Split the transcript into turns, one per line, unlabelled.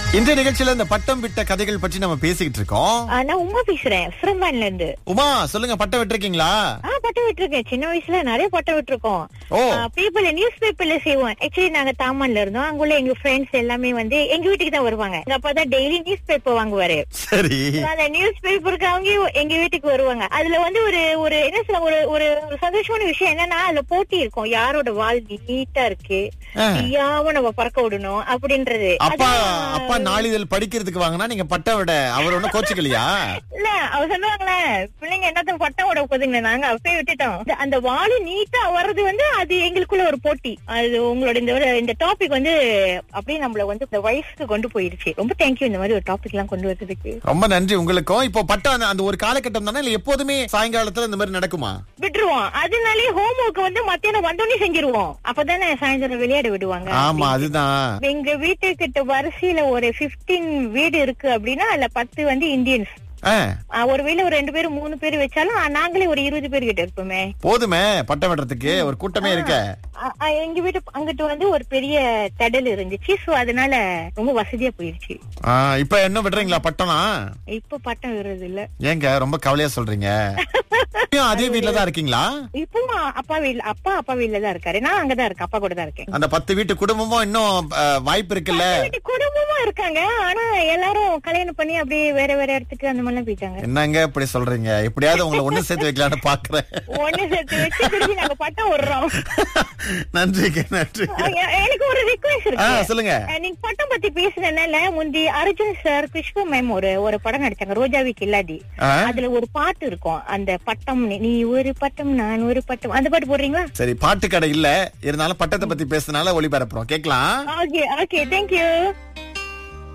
இன்றைய நிகழ்ச்சியில இந்த பட்டம் விட்ட கதைகள் பற்றி நம்ம பேசிக்கிட்டு இருக்கோம்
ஆ, நான் உமா பேசுறேன் சிரம்பான்ல இருந்து
உமா சொல்லுங்க பட்டம் விட்டுருக்கீங்களா
ஆ பட்டம் விட்டுருக்கேன் சின்ன வயசுல நிறைய பட்டம் விட்டுருக்கோம்
ஓ
பேப்பர்ல நியூஸ் பேப்பர்ல செய்வோம் ஆக்சுவலி நாங்க தாமான்ல இருந்தோம் அங்குள்ள எங்க ஃப்ரெண்ட்ஸ் எல்லாமே வந்து எங்க வீட்டுக்கு தான் வருவாங்க எங்க அப்பா தான் டெய்லி நியூஸ் பேப்பர் வாங்குவாரு
சரி
அந்த நியூஸ் பேப்பருக்கு அவங்க எங்க வீட்டுக்கு வருவாங்க அதுல வந்து ஒரு ஒரு என்ன சொல்ல ஒரு ஒரு ஒரு சந்தோஷமான விஷயம் என்னன்னா அதுல போட்டி இருக்கும் யாரோட வால் நீட்டா இருக்கு
ஆ.
ஐயாம நம்ம பறக்க விடணும் அப்படின்றது
அப்பா
அதான்
அப்பா நாளிதழ் படிக்கிறதுக்கு வாங்கினா நீங்க பட்டம் விட அவர் ஒண்ணும் கோச்சுக்கலையா
இல்ல அவ சொல்லுவாங்களே பிள்ளைங்க என்னத்த பட்டம் விட போதுங்க நாங்க அப்பயே விட்டுட்டோம் இந்த- அந்த வாளு நீட்டா வர்றது வந்து அது எங்களுக்குள்ள ஒரு போட்டி அது உங்களோட இந்த ஒரு- இந்த டாபிக் வந்து அப்படியே நம்மள வந்து இந்த வயசுக்கு கொண்டு போயிருச்சு ரொம்ப தேங்க்யூ இந்த மாதிரி ஒரு டாபிக் எல்லாம் கொண்டு வந்ததுக்கு
ரொம்ப நன்றி உங்களுக்கும் இப்போ பட்டம் அந்த- அந்த ஒரு காலகட்டம் தானே இல்ல எப்போதுமே சாயங்காலத்துல இந்த மாதிரி நடக்குமா
விட்டுருவோம் அதனாலே ஹோம் ஒர்க் வந்து மத்தியானம் வந்தோடனே செஞ்சிருவோம் அப்பதானே சாயந்தரம் விளையாட விடுவாங்க
ஆமா அதுதான்
எங்க வீட்டுக்கிட்ட வரிசையில ஒரு 15 வீடு இருக்கு அப்படின்னா அதுல பத்து வந்து இந்தியன்ஸ்
ஆ,
ஒரு வீட்ல ஒரு ரெண்டு பேரும் மூணு பேர் வச்சாலும் ஆ, நாங்களே ஒரு இருபது பேர் கிட்ட இருப்போமே
போதுமே பட்டம் விடுறதுக்கு ஒரு கூட்டமே இருக்க
அ- அ- எங்க வீட்டு அங்கிட்டு வந்து ஒரு பெரிய தடல் இருந்துச்சு சோ அதனால ரொம்ப வசதியா போயிருச்சு
ஆ, இப்ப என்ன விடுறீங்களா பட்டம்னா
இப்ப பட்டம் விடுறது இல்ல
ஏங்க ரொம்ப கவலையா சொல்றீங்க இப்பயும் அதே வீட்ல தான் இருக்கீங்களா
இப்போ அப்பா வீட்ல அப்பா அப்பா வீட்ல தான் இருக்காரு நான் அங்கதான் இருக்கேன் அப்பா கூட தான் இருக்கேன்
அந்த பத்து வீட்டு குடும்பமும் இன்னும் ஆ, வாய்ப்பு இருக்குல்ல
வீட்டு குடும்பமா இருக்காங்க ஆனா எல்லாரும் கல்யாணம் பண்ணி அப்படியே வேற வேற இடத்துக்கு அந்த மாதிரிலாம் போயிட்டாங்க
என்னங்க இப்படி சொல்றீங்க எப்படியாவது உங்களை ஒண்ணு சேர்த்து வைக்கலாம்னு பாக்குறேன்
ஒண்ணு சேர்த்து வச்சு திருப்பி நாங்க பட்டம் விடுறோம்
நன்றிங்க நன்றி
அ, எ- எனக்கு ஒரு ரிக்வெஸ்ட்
ஆ
இருக்கு
சொல்லுங்க
அஹ் நீங்க பட்டம் பத்தி பேசுனதுனால முந்தி அர்ஜுன் சார் கிருஷ்ண மேம் ஒரு ஒரு படம் நடிச்சாங்க ரோஜாவி கில்லாடி
ஆ,
அதுல ஒரு பாட்டு இருக்கும் அந்த பட்டம் நீ- நீ ஒரு பட்டம் நான் ஒரு பட்டம் அந்த பாட்டு போடுறீங்களா
சரி பாட்டு கடை இல்ல இருந்தாலும் பட்டத்தை பத்தி பேசுனால ஒளிபரப்புறோம் கேக்கலாம்
ஓகே ஓகே தேங்க்யூ